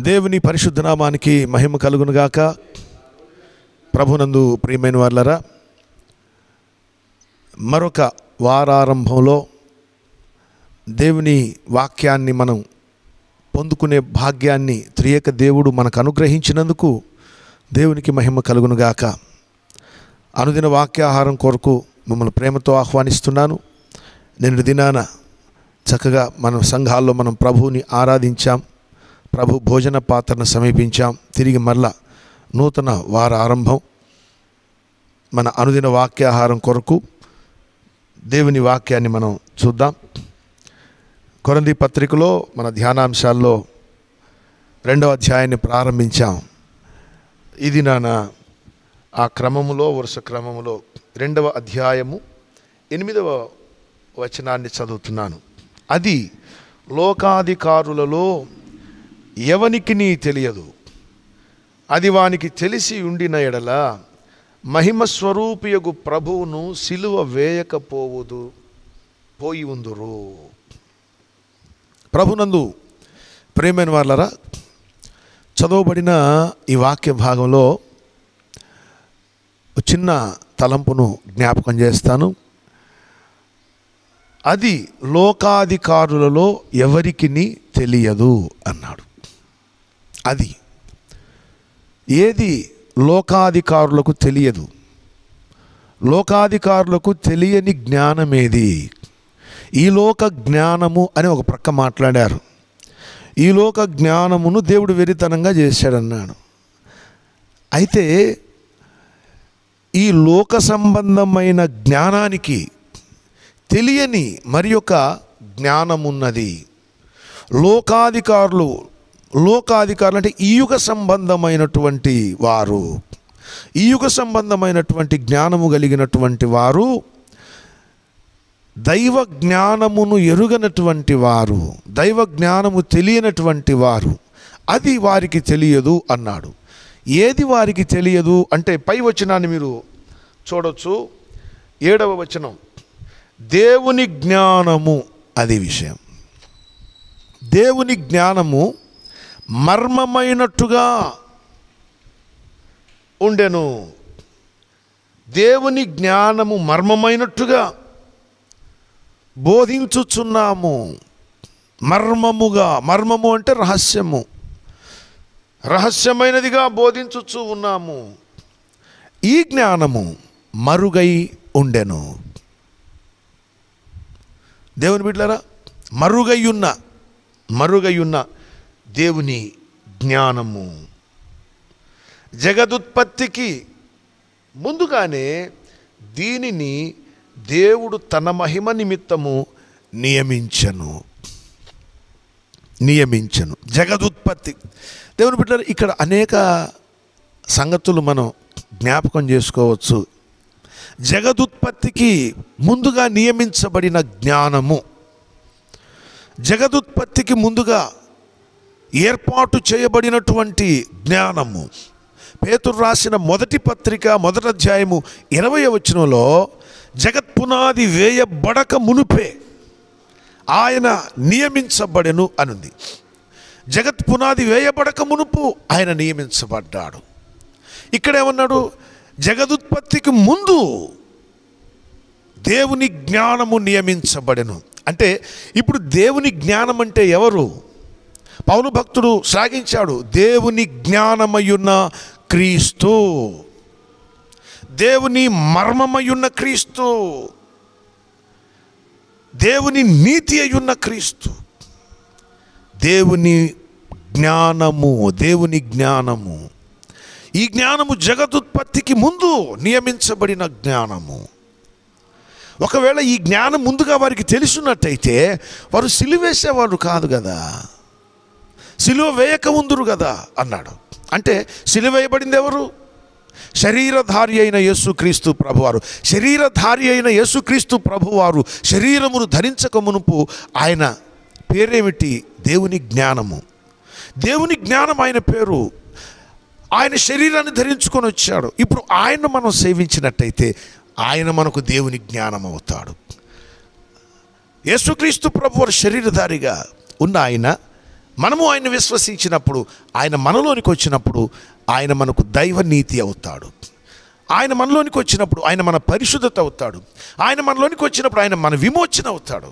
దేవుని పరిశుద్ధ నామానికి మహిమ కలుగునుగాక ప్రభునందు ప్రియమైన వాళ్ళరా మరొక వారారంభంలో దేవుని వాక్యాన్ని మనం పొందుకునే భాగ్యాన్ని త్రియేక దేవుడు మనకు అనుగ్రహించినందుకు దేవునికి మహిమ కలుగునుగాక అనుదిన వాక్యాహారం కొరకు మిమ్మల్ని ప్రేమతో ఆహ్వానిస్తున్నాను నేను దినాన చక్కగా మన సంఘాల్లో మనం ప్రభువుని ఆరాధించాం ప్రభు భోజన పాత్రను సమీపించాం తిరిగి మరలా నూతన వార ఆరంభం మన అనుదిన వాక్యాహారం కొరకు దేవుని వాక్యాన్ని మనం చూద్దాం కొరంది పత్రికలో మన ధ్యానాంశాల్లో రెండవ అధ్యాయాన్ని ప్రారంభించాం ఇది నాన్న ఆ క్రమములో వరుస క్రమములో రెండవ అధ్యాయము ఎనిమిదవ వచనాన్ని చదువుతున్నాను అది లోకాధికారులలో ఎవనికి నీ తెలియదు అది వానికి తెలిసి ఉండిన ఎడల మహిమ స్వరూపియగు ప్రభువును సిలువ వేయకపోవుదు పోయి ఉందురు ప్రభునందు ప్రేమైన వాళ్ళరా చదవబడిన ఈ వాక్య భాగంలో ఒక చిన్న తలంపును జ్ఞాపకం చేస్తాను అది లోకాధికారులలో ఎవరికి తెలియదు అన్నాడు అది ఏది లోకాధికారులకు తెలియదు లోకాధికారులకు తెలియని జ్ఞానమేది ఈ లోక జ్ఞానము అని ఒక ప్రక్క మాట్లాడారు ఈ లోక జ్ఞానమును దేవుడు వెరితనంగా చేశాడన్నాడు అయితే ఈ లోక సంబంధమైన జ్ఞానానికి తెలియని మరి ఒక జ్ఞానమున్నది లోకాధికారులు లోకాధికారులు అంటే ఈ యుగ సంబంధమైనటువంటి వారు ఈ యుగ సంబంధమైనటువంటి జ్ఞానము కలిగినటువంటి వారు దైవ జ్ఞానమును ఎరుగనటువంటి వారు దైవ జ్ఞానము తెలియనటువంటి వారు అది వారికి తెలియదు అన్నాడు ఏది వారికి తెలియదు అంటే పై వచనాన్ని మీరు చూడొచ్చు ఏడవ వచనం దేవుని జ్ఞానము అది విషయం దేవుని జ్ఞానము మర్మమైనట్టుగా ఉండెను దేవుని జ్ఞానము మర్మమైనట్టుగా బోధించుచున్నాము మర్మముగా మర్మము అంటే రహస్యము రహస్యమైనదిగా బోధించుచు ఉన్నాము ఈ జ్ఞానము మరుగై ఉండెను దేవుని బిడ్డలారా మరుగయ్యున్న మరుగయ్యున్న దేవుని జ్ఞానము జగదుత్పత్తికి ముందుగానే దీనిని దేవుడు తన మహిమ నిమిత్తము నియమించను నియమించను జగదుత్పత్తి దేవుని బిడ్డలారా ఇక్కడ అనేక సంగతులు మనం జ్ఞాపకం చేసుకోవచ్చు జగదుత్పత్తికి ముందుగా నియమించబడిన జ్ఞానము జగదుత్పత్తికి ముందుగా ఏర్పాటు చేయబడినటువంటి జ్ఞానము పేతురు రాసిన మొదటి పత్రిక మొదటి అధ్యాయము ఇరవై వచనంలో జగత్పునాది వేయబడక మునుపే ఆయన నియమించబడెను అనుంది జగత్ పునాది వేయబడక మునుపు ఆయన నియమించబడ్డాడు ఇక్కడ ఏమన్నాడు జగదుత్పత్తికి ముందు దేవుని జ్ఞానము నియమించబడెను అంటే ఇప్పుడు దేవుని జ్ఞానం అంటే ఎవరు పౌను భక్తుడు సాగించాడు దేవుని జ్ఞానమయున్న క్రీస్తు దేవుని మర్మమయున్న క్రీస్తు దేవుని నీతి అయ్యున్న క్రీస్తు దేవుని జ్ఞానము దేవుని జ్ఞానము ఈ జ్ఞానము జగదుత్పత్తికి ముందు నియమించబడిన జ్ఞానము ఒకవేళ ఈ జ్ఞానం ముందుగా వారికి తెలుసున్నట్టయితే వారు సిలువేసేవారు కాదు కదా సిలువ వేయక ఉందురు కదా అన్నాడు అంటే సిలువ వేయబడింది ఎవరు శరీరధారి అయిన యేసుక్రీస్తు ప్రభువారు శరీరధారి అయిన యేసుక్రీస్తు ప్రభువారు శరీరమును ధరించక మునుపు ఆయన పేరేమిటి దేవుని జ్ఞానము దేవుని జ్ఞానం ఆయన పేరు ఆయన శరీరాన్ని ధరించుకొని వచ్చాడు ఇప్పుడు ఆయన మనం సేవించినట్టయితే ఆయన మనకు దేవుని జ్ఞానం అవుతాడు యేసుక్రీస్తు ప్రభు వారు శరీరధారిగా ఉన్న ఆయన మనము ఆయన విశ్వసించినప్పుడు ఆయన మనలోనికి వచ్చినప్పుడు ఆయన మనకు దైవ నీతి అవుతాడు ఆయన మనలోనికి వచ్చినప్పుడు ఆయన మన పరిశుద్ధత అవుతాడు ఆయన మనలోనికి వచ్చినప్పుడు ఆయన మన విమోచన అవుతాడు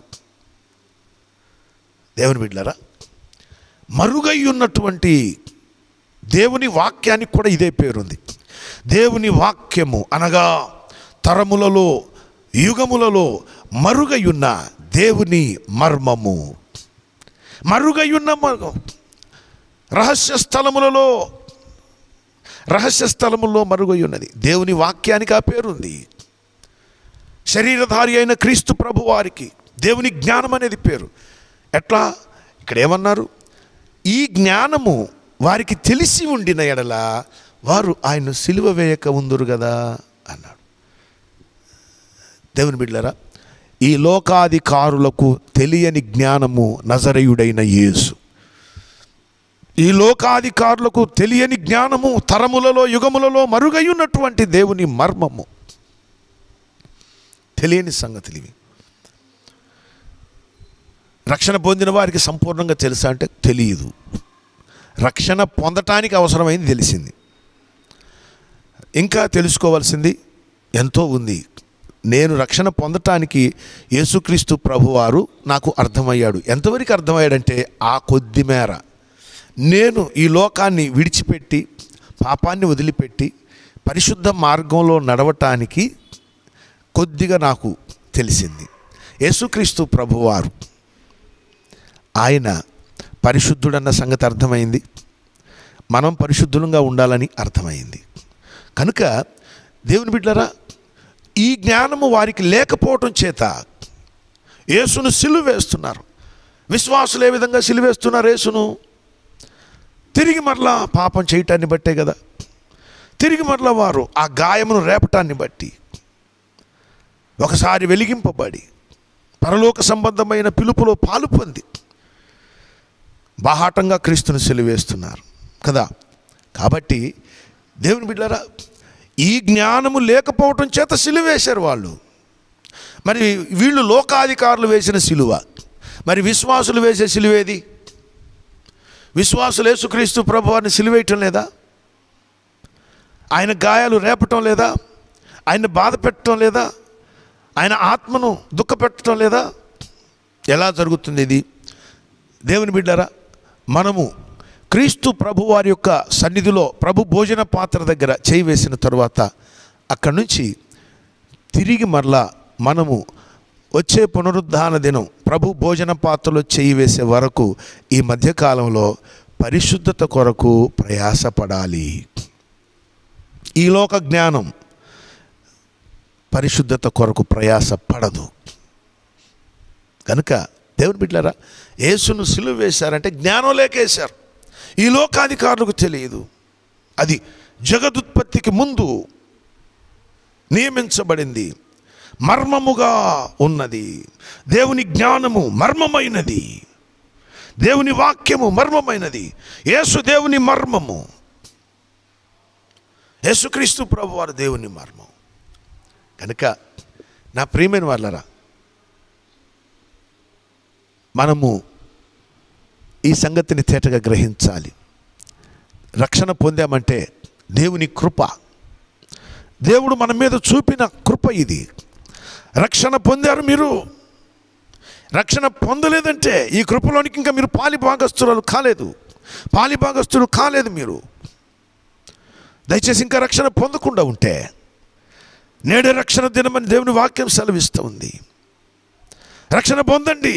దేవుని బిడ్డలారా మరుగై ఉన్నటువంటి దేవుని వాక్యానికి కూడా ఇదే పేరుంది దేవుని వాక్యము అనగా తరములలో యుగములలో మరుగై ఉన్న దేవుని మర్మము మరుగై ఉన్న మర్గం రహస్య స్థలములలో రహస్య స్థలముల్లో మరుగై ఉన్నది దేవుని వాక్యానికి ఆ పేరుంది శరీరధారి అయిన క్రీస్తు ప్రభు వారికి దేవుని జ్ఞానం అనేది పేరు ఎట్లా ఇక్కడ ఏమన్నారు ఈ జ్ఞానము వారికి తెలిసి ఉండిన ఎడల వారు ఆయన సిలువ వేయక ఉందురు కదా అన్నాడు దేవుని బిడ్డలారా ఈ లోకాధికారులకు తెలియని జ్ఞానము నజరయుడైన యేసు ఈ లోకాధికారులకు తెలియని జ్ఞానము తరములలో యుగములలో మరుగై ఉన్నటువంటి దేవుని మర్మము తెలియని సంగతులు ఇవి రక్షణ పొందిన వారికి సంపూర్ణంగా తెలుసా అంటే తెలియదు రక్షణ పొందటానికి అవసరమైంది తెలిసింది ఇంకా తెలుసుకోవాల్సింది ఎంతో ఉంది నేను రక్షణ పొందటానికి యేసుక్రీస్తు ప్రభువారు నాకు అర్థమయ్యాడు ఎంతవరకు అర్థమయ్యాడంటే ఆ కొద్ది మేర నేను ఈ లోకాన్ని విడిచిపెట్టి పాపాన్ని వదిలిపెట్టి పరిశుద్ధ మార్గంలో నడవటానికి కొద్దిగా నాకు తెలిసింది యేసుక్రీస్తు ప్రభువారు ఆయన పరిశుద్ధుడన్న సంగతి అర్థమైంది మనం పరిశుద్ధులంగా ఉండాలని అర్థమైంది కనుక దేవుని బిడ్డరా ఈ జ్ఞానము వారికి లేకపోవటం చేత యేసును సిలువ వేస్తున్నారు విశ్వాసులు ఏ విధంగా సిలువేస్తున్నారు యేసును తిరిగి మరలా పాపం చేయటాన్ని బట్టే కదా తిరిగి మరలా వారు ఆ గాయమును రేపటాన్ని బట్టి ఒకసారి వెలిగింపబడి పరలోక సంబంధమైన పిలుపులో పాలు పొంది బాహాటంగా క్రీస్తును సెలివేస్తున్నారు కదా కాబట్టి దేవుని బిడ్డరా ఈ జ్ఞానము లేకపోవటం చేత సిలువేశారు వాళ్ళు మరి వీళ్ళు లోకాధికారులు వేసిన సిలువ మరి విశ్వాసులు వేసే సిలువేది విశ్వాసులు యేసుక్రీస్తు ప్రభువారిని సిలువేయటం లేదా ఆయన గాయాలు రేపటం లేదా ఆయన బాధ పెట్టడం లేదా ఆయన ఆత్మను దుఃఖపెట్టడం లేదా ఎలా జరుగుతుంది ఇది దేవుని బిడ్డరా మనము క్రీస్తు ప్రభు వారి యొక్క సన్నిధిలో ప్రభు భోజన పాత్ర దగ్గర చేయి వేసిన తరువాత అక్కడి నుంచి తిరిగి మరలా మనము వచ్చే పునరుద్ధాన దినం ప్రభు భోజన పాత్రలో చేయి వేసే వరకు ఈ మధ్యకాలంలో పరిశుద్ధత కొరకు ప్రయాసపడాలి ఈ లోక జ్ఞానం పరిశుద్ధత కొరకు ప్రయాస పడదు కనుక దేవుని బిడ్డలారా యేసును సిలువ వేశారంటే జ్ఞానం లేకేశారు ఈ లోకాధికారులకు తెలియదు అది జగదుత్పత్తికి ముందు నియమించబడింది మర్మముగా ఉన్నది దేవుని జ్ఞానము మర్మమైనది దేవుని వాక్యము మర్మమైనది యేసు దేవుని మర్మము యేసుక్రీస్తు ప్రభు వారు దేవుని మర్మం కనుక నా ప్రియమైన వాళ్ళరా మనము ఈ సంగతిని తేటగా గ్రహించాలి రక్షణ పొందామంటే దేవుని కృప దేవుడు మన మీద చూపిన కృప ఇది రక్షణ పొందారు మీరు రక్షణ పొందలేదంటే ఈ కృపలోనికి ఇంకా మీరు పాలి భాగస్తురాలు కాలేదు పాలి భాగస్తులు కాలేదు మీరు దయచేసి ఇంకా రక్షణ పొందకుండా ఉంటే నేడే రక్షణ దినమని దేవుని వాక్యం సెలవిస్తూ ఉంది రక్షణ పొందండి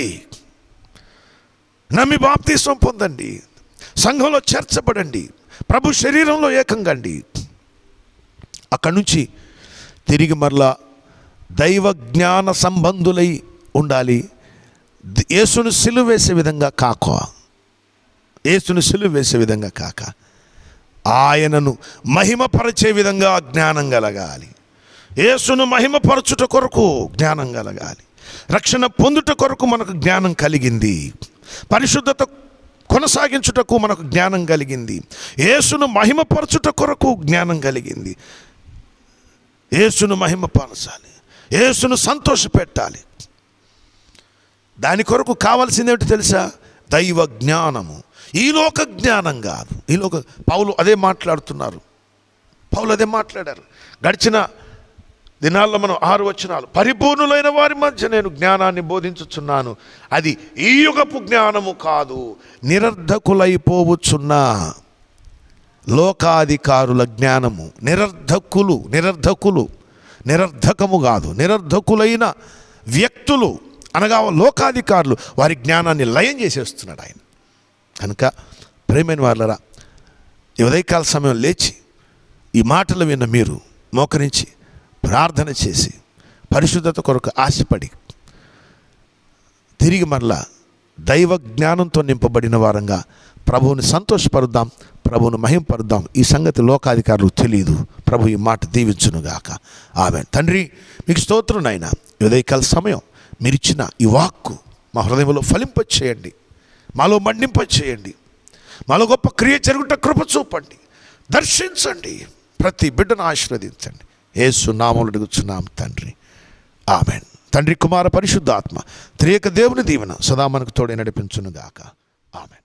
నమ్మి బాప్తీసం పొందండి సంఘంలో చేర్చబడండి ప్రభు శరీరంలో ఏకంగండి అక్కడి నుంచి తిరిగి మరలా దైవ జ్ఞాన సంబంధులై ఉండాలి ద- యేసును సిలువ వేసే విధంగా కాక యేసును సిలువ వేసే విధంగా కాక ఆయనను మహిమపరచే విధంగా జ్ఞానం కలగాలి యేసును మహిమపరచుట కొరకు జ్ఞానం కలగాలి రక్షణ పొందుట కొరకు మనకు జ్ఞానం కలిగింది పరిశుద్ధత కొనసాగించుటకు మనకు జ్ఞానం కలిగింది యేసును మహిమపరచుట కొరకు జ్ఞానం కలిగింది యేసును మహిమపరచాలి యేసును సంతోషపెట్టాలి దాని కొరకు కావాల్సింది ఏమిటి తెలుసా దైవ జ్ఞానము ఈ లోక జ్ఞానం కాదు ఈ లోక పౌలు అదే మాట్లాడుతున్నారు పౌలు అదే మాట్లాడారు గడిచిన దినాల్లో మనం ఆరు వచనాలు పరిపూర్ణులైన వారి మధ్య నేను జ్ఞానాన్ని బోధించుచున్నాను అది ఈ యుగపు జ్ఞానము కాదు నిరర్ధకులైపోవచ్చున్న లోకాధికారుల జ్ఞానము నిరర్ధకులు నిరర్ధకులు నిరర్ధకము కాదు నిరర్ధకులైన వ్యక్తులు అనగా లోకాధికారులు వారి జ్ఞానాన్ని లయం చేసేస్తున్నాడు ఆయన కనుక ప్రేమైన వాళ్ళరా ఈ ఉదయకాల సమయం లేచి ఈ మాటలు విన్న మీరు మోకరించి ప్రార్థన చేసి పరిశుద్ధత కొరకు ఆశపడి తిరిగి మరలా దైవ జ్ఞానంతో నింపబడిన వారంగా ప్రభువుని సంతోషపరుద్దాం ప్రభువును మహింపరుద్దాం ఈ సంగతి లోకాధికారులు తెలియదు ప్రభు ఈ మాట దీవించునుగాక ఆమె తండ్రి మీకు స్తోత్రం నాయన ఉదయకాల సమయం మీరిచ్చిన ఈ వాక్కు మా హృదయంలో ఫలింపచేయండి మాలో మండింపచేయండి మాలో గొప్ప క్రియ జరుగుట కృప చూపండి దర్శించండి ప్రతి బిడ్డను ఆశీర్వదించండి ఏసు నామములు అడుగుచున్నాం తండ్రి ఆమెన్ తండ్రి కుమార పరిశుద్ధాత్మ త్రియక దేవుని దీవెన సదా మనకు తోడే నడిపించునుగాక ఆమెన్